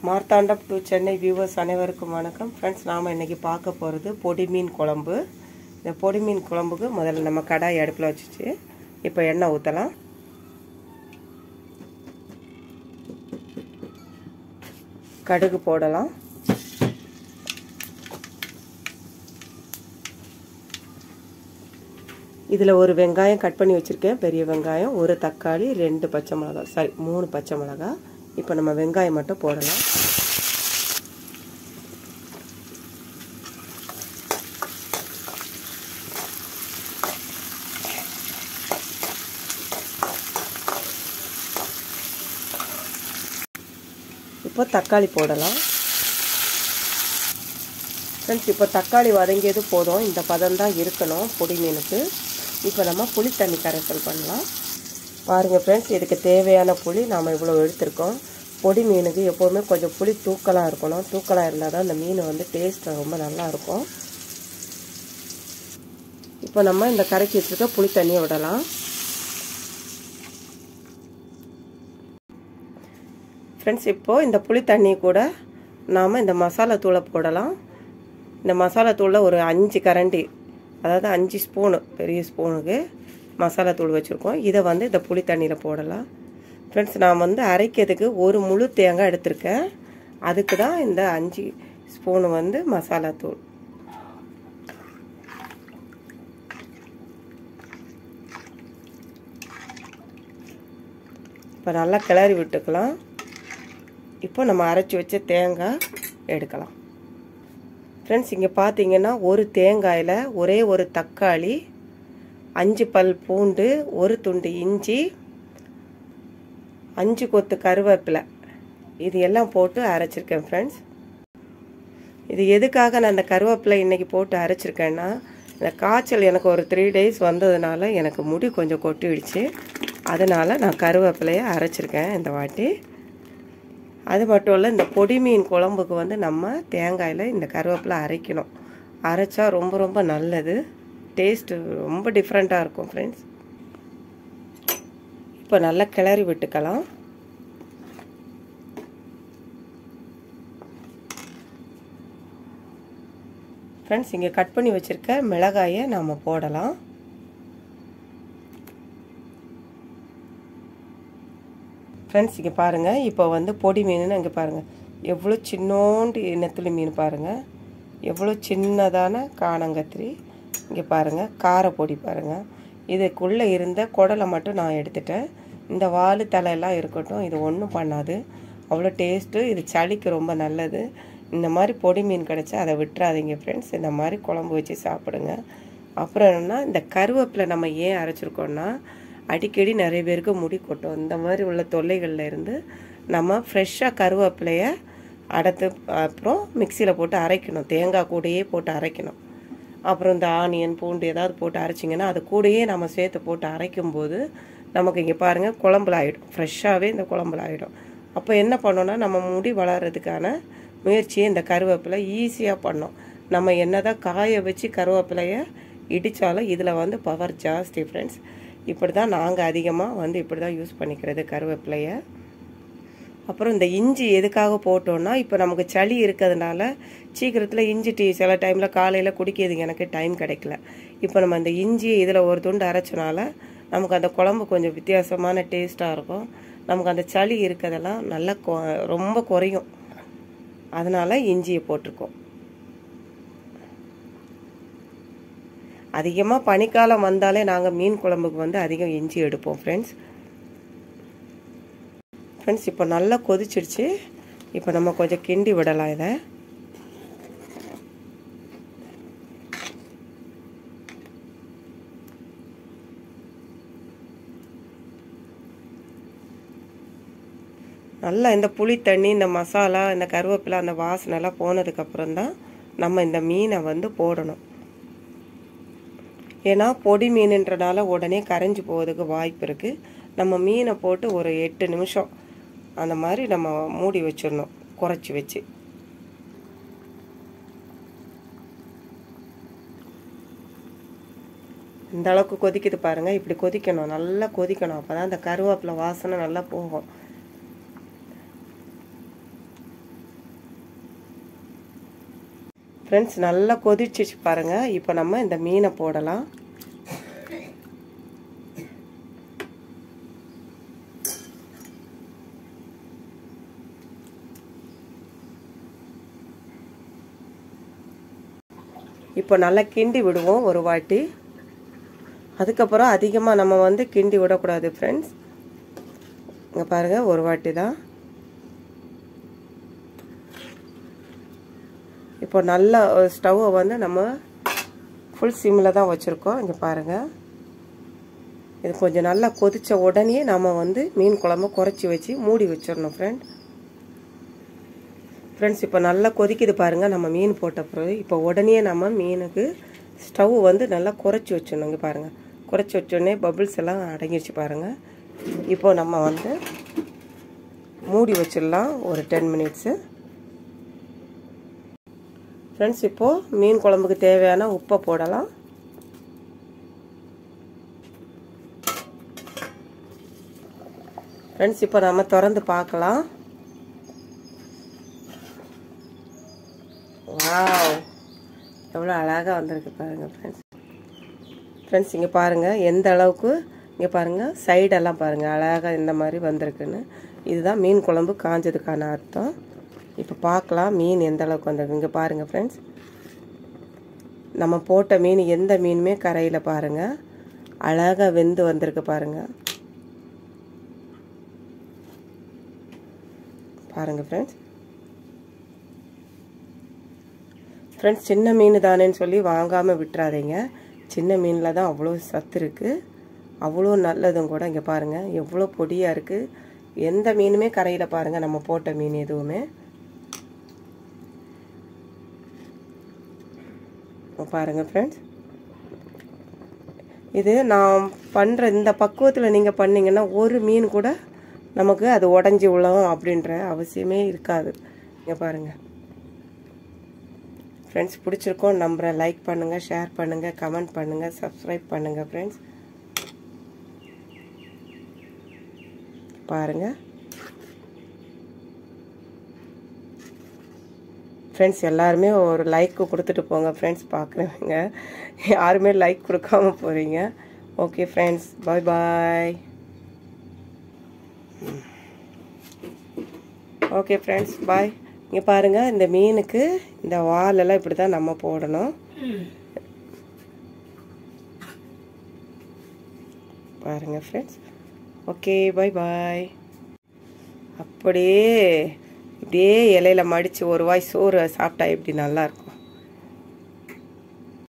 Marthandam to Chennai viewers அனைவருக்கும் வணக்கம் friends நாம் இன்றைக்கி பார்க்க போகிறது பொடி மீன் குழம்பு இந்த பொடி மீன் குழம்புக்கு முதல்ல நம்ம கடாய் அடுப்பில் வச்சுச்சு இப்போ எண்ணெய் ஊற்றலாம் கடுகு போடலாம் இதில் ஒரு வெங்காயம் கட் பண்ணி வச்சுருக்கேன் பெரிய வெங்காயம் ஒரு தக்காளி ரெண்டு பச்சை மிளகா சாரி மூணு பச்சை மிளகா இப்போ நம்ம வெங்காயம் மட்டும் போடலாம் இப்போ தக்காளி போடலாம் ஃப்ரெண்ட்ஸ் இப்போ தக்காளி வதங்கியது போதும் இந்த பதம் தான் இருக்கணும் பொடி மீனுக்கு இப்போ நம்ம புளி தண்ணி கரைசல் பண்ணலாம் பாருங்கள் ஃப்ரெண்ட்ஸ் இதுக்கு தேவையான புளி நாம் இவ்வளோ எடுத்திருக்கோம் பொடி மீனுக்கு எப்போவுமே கொஞ்சம் புளி தூக்கலாக இருக்கணும் தூக்கலாக இருந்தால் தான் இந்த மீன் வந்து டேஸ்ட் ரொம்ப நல்லாயிருக்கும் இப்போ நம்ம இந்த கரைச்சி வச்சுருக்க புளி தண்ணியை விடலாம் ஃப்ரெண்ட்ஸ் இப்போது இந்த புளி தண்ணி கூட நாம் இந்த மசாலா தூளை போடலாம் இந்த மசாலா தூளில் ஒரு அஞ்சு கரண்டி அதாவது அஞ்சு ஸ்பூனு பெரிய ஸ்பூனுக்கு மசாலா தூள் வச்சுருக்கோம் இதை வந்து இந்த புளி தண்ணியில் போடலாம் ஃப்ரெண்ட்ஸ் நான் வந்து அரைக்கிறதுக்கு ஒரு முழு தேங்காய் எடுத்திருக்கேன் அதுக்கு தான் இந்த அஞ்சு ஸ்பூனு வந்து மசாலா தூள் இப்போ நல்லா கிளறி விட்டுக்கலாம் இப்போ நம்ம அரைச்சி வச்ச தேங்காய் எடுக்கலாம் ஃப்ரெண்ட்ஸ் இங்கே பார்த்தீங்கன்னா ஒரு தேங்காயில் ஒரே ஒரு தக்காளி அஞ்சு பல் பூண்டு ஒரு துண்டு இஞ்சி அஞ்சு கொத்து கருவேப்பிலை இது எல்லாம் போட்டு அரைச்சிருக்கேன் ஃப்ரெண்ட்ஸ் இது எதுக்காக நான் அந்த கருவேப்பிலை இன்றைக்கி போட்டு அரைச்சிருக்கேன்னா இந்த காய்ச்சல் எனக்கு ஒரு த்ரீ டேஸ் வந்ததுனால எனக்கு முடி கொஞ்சம் கொட்டிடுச்சு அதனால் நான் கருவேப்பிலையை அரைச்சிருக்கேன் இந்த வாட்டி அது மட்டும் இல்லை இந்த பொடி மீன் குழம்புக்கு வந்து நம்ம தேங்காயில் இந்த கருவேப்பிலை அரைக்கணும் அரைச்சா ரொம்ப ரொம்ப நல்லது டேஸ்ட்டு ரொம்ப டிஃப்ரெண்ட்டாக இருக்கும் ஃப்ரெண்ட்ஸ் இப்போ நல்லா கிளறி விட்டுக்கலாம் ஃப்ரெண்ட்ஸ் இங்கே கட் பண்ணி வச்சுருக்க மிளகாயை நாம் போடலாம் ஃப்ரெண்ட்ஸ் இங்கே பாருங்கள் இப்போ வந்து பொடி மீனுன்னு இங்கே பாருங்கள் எவ்வளோ சின்னோண்டு நெத்துளி மீன் பாருங்கள் எவ்வளோ சின்னதான காணங்கத்திரி இங்கே பாருங்கள் காரப்பொடி பாருங்கள் இதுக்குள்ளே இருந்த குடலை மட்டும் நான் எடுத்துட்டேன் இந்த வால் தலையெல்லாம் இருக்கட்டும் இது ஒன்றும் பண்ணாது அவ்வளோ டேஸ்ட்டு இது சளிக்கு ரொம்ப நல்லது இந்த மாதிரி பொடி மீன் கிடச்சா அதை விட்டுறாதீங்க ஃப்ரெண்ட்ஸ் இந்த மாதிரி குழம்பு வச்சு சாப்பிடுங்க அப்புறம் என்னென்னா இந்த கருவேப்பிலை நம்ம ஏன் அரைச்சிருக்கோன்னா அடிக்கடி நிறைய பேருக்கு முடி கொட்டும் இந்த மாதிரி உள்ள தொல்லைகளில் இருந்து நம்ம ஃப்ரெஷ்ஷாக கருவேப்பிலையை அடத்து அப்புறம் மிக்சியில் போட்டு அரைக்கணும் தேங்காய் கூடையே போட்டு அரைக்கணும் அப்புறம் இந்த ஆனியன் பூண்டு ஏதாவது போட்டு அரைச்சிங்கன்னா அது கூடயே நம்ம சேர்த்து போட்டு அரைக்கும்போது நமக்கு இங்கே பாருங்கள் குழம்புல ஆகிடும் ஃப்ரெஷ்ஷாகவே இந்த குழம்புல ஆகிடும் அப்போ என்ன பண்ணோன்னா நம்ம முடி வளர்கிறதுக்கான முயற்சியை இந்த கருவேப்பிலை ஈஸியாக பண்ணோம் நம்ம என்ன தான் காய வச்சு கருவேப்பிலையை இடித்தாலும் இதில் வந்து பவர் ஜாஸ்தி ஃப்ரெண்ட்ஸ் இப்படி தான் நாங்கள் அதிகமாக வந்து இப்படி தான் யூஸ் பண்ணிக்கிறது கருவேப்பிலையை அப்புறம் இந்த இஞ்சி எதுக்காக போட்டோன்னா இப்போ நமக்கு சளி இருக்கிறதுனால சீக்கிரத்தில் இஞ்சி டீ சில டைமில் காலையில் குடிக்கிறதுக்கு எனக்கு டைம் கிடைக்கல இப்போ நம்ம இந்த இஞ்சியை இதில் ஒரு துண்டு அரைச்சனால நமக்கு அந்த குழம்பு கொஞ்சம் வித்தியாசமான டேஸ்ட்டாக இருக்கும் நமக்கு அந்த சளி இருக்கிறதெல்லாம் நல்லா ரொம்ப குறையும் அதனால் இஞ்சியை போட்டிருக்கோம் அதிகமாக பனிக்காலம் வந்தாலே நாங்கள் மீன் குழம்புக்கு வந்து அதிகம் இஞ்சி எடுப்போம் ஃப்ரெண்ட்ஸ் ஃப்ரெண்ட்ஸ் இப்போ நல்லா கொதிச்சிடுச்சு இப்போ நம்ம கொஞ்சம் கிண்டி விடலாம் இதை நல்லா இந்த புளி தண்ணி இந்த மசாலா இந்த கருவேப்பிலை அந்த வாசனைலாம் போனதுக்கப்புறம் தான் நம்ம இந்த மீனை வந்து போடணும் ஏன்னா பொடி மீனுன்றனால உடனே கரைஞ்சி போகிறதுக்கு வாய்ப்பு இருக்குது நம்ம மீனை போட்டு ஒரு எட்டு நிமிஷம் அந்த மாதிரி நம்ம மூடி வச்சிடணும் குறைச்சி வச்சு இந்த அளவுக்கு கொதிக்குது பாருங்கள் இப்படி கொதிக்கணும் நல்லா கொதிக்கணும் அப்போ தான் அந்த கருவேப்பிலை வாசனை நல்லா போகும் ஃப்ரெண்ட்ஸ் நல்லா கொதிச்சிச்சு பாருங்கள் இப்போ நம்ம இந்த மீனை போடலாம் இப்போ நல்லா கிண்டி விடுவோம் ஒரு வாட்டி அதுக்கப்புறம் அதிகமாக நம்ம வந்து கிண்டி விடக்கூடாது ஃப்ரெண்ட்ஸ் இங்கே பாருங்கள் ஒரு வாட்டி தான் இப்போ நல்லா ஸ்டவ்வை வந்து நம்ம ஃபுல் சிம்மில் தான் வச்சுருக்கோம் இங்கே பாருங்கள் இது கொஞ்சம் நல்லா கொதித்த உடனே நம்ம வந்து மீன் குழம்பு குறைச்சி வச்சு மூடி வச்சிடணும் ஃப்ரெண்ட் ஃப்ரெண்ட்ஸ் இப்போ நல்லா கொதிக்குது பாருங்கள் நம்ம மீன் போட்ட பிறகு இப்போ உடனே நம்ம மீனுக்கு ஸ்டவ் வந்து நல்லா குறைச்சி வச்சிடணும் இங்கே பாருங்கள் குறைச்சி வச்சோடனே பபிள்ஸ் எல்லாம் அடங்கிடுச்சு பாருங்கள் இப்போ நம்ம வந்து மூடி வச்சிடலாம் ஒரு டென் மினிட்ஸு ஃப்ரெண்ட்ஸ் இப்போது மீன் குழம்புக்கு தேவையான உப்பை போடலாம் ஃப்ரெண்ட்ஸ் இப்போ நம்ம திறந்து பார்க்கலாம் வாவ் எவ்வளோ அழகாக வந்திருக்கு பாருங்கள் ஃப்ரெண்ட்ஸ் ஃப்ரெண்ட்ஸ் இங்கே பாருங்கள் எந்த அளவுக்கு இங்கே பாருங்கள் சைடெல்லாம் பாருங்கள் அழகாக இந்த மாதிரி வந்திருக்குன்னு இதுதான் மீன் குழம்பு காஞ்சதுக்கான அர்த்தம் இப்போ பார்க்கலாம் மீன் எந்த அளவுக்கு வந்திருக்கு இங்கே பாருங்கள் ஃப்ரெண்ட்ஸ் நம்ம போட்ட மீன் எந்த மீனுமே கரையில் பாருங்கள் அழகாக வெந்து வந்திருக்கு பாருங்கள் பாருங்கள் ஃப்ரெண்ட்ஸ் ஃப்ரெண்ட்ஸ் சின்ன மீன் தானேன்னு சொல்லி வாங்காமல் விட்டுறாதீங்க சின்ன மீனில் தான் அவ்வளோ சத்து இருக்குது அவ்வளோ நல்லதும் கூட இங்கே பாருங்கள் எவ்வளோ பொடியாக இருக்குது எந்த மீனுமே கரையில் பாருங்கள் நம்ம போட்ட மீன் எதுவுமே பாருங்கள் ஃப்ரெண்ட்ஸ் இது நான் பண்ணுற இந்த பக்குவத்தில் நீங்கள் பண்ணிங்கன்னா ஒரு மீன் கூட நமக்கு அது உடஞ்சி உள்ளவும் அப்படின்ற அவசியமே இருக்காது இங்கே பாருங்கள் ஃப்ரெண்ட்ஸ் பிடிச்சிருக்கோம் நம்புகிறேன் லைக் பண்ணுங்கள் ஷேர் பண்ணுங்கள் கமெண்ட் பண்ணுங்கள் சப்ஸ்கிரைப் பண்ணுங்கள் ஃப்ரெண்ட்ஸ் பாருங்கள் ஃப்ரெண்ட்ஸ் எல்லாருமே ஒரு லைக் கொடுத்துட்டு போங்க ஃப்ரெண்ட்ஸ் பார்க்குறவங்க யாருமே லைக் கொடுக்காம போகிறீங்க okay friends bye bye okay friends bye இங்கே பாருங்கள் இந்த மீனுக்கு இந்த வாலெல்லாம் இப்படி தான் நம்ம போடணும் பாருங்கள் ஃப்ரெண்ட்ஸ் ஓகே பாய் பாய் அப்படியே இப்படியே இலையில மடித்து ஒரு வாய் சோறு சாப்பிட்டா எப்படி நல்லாயிருக்கும்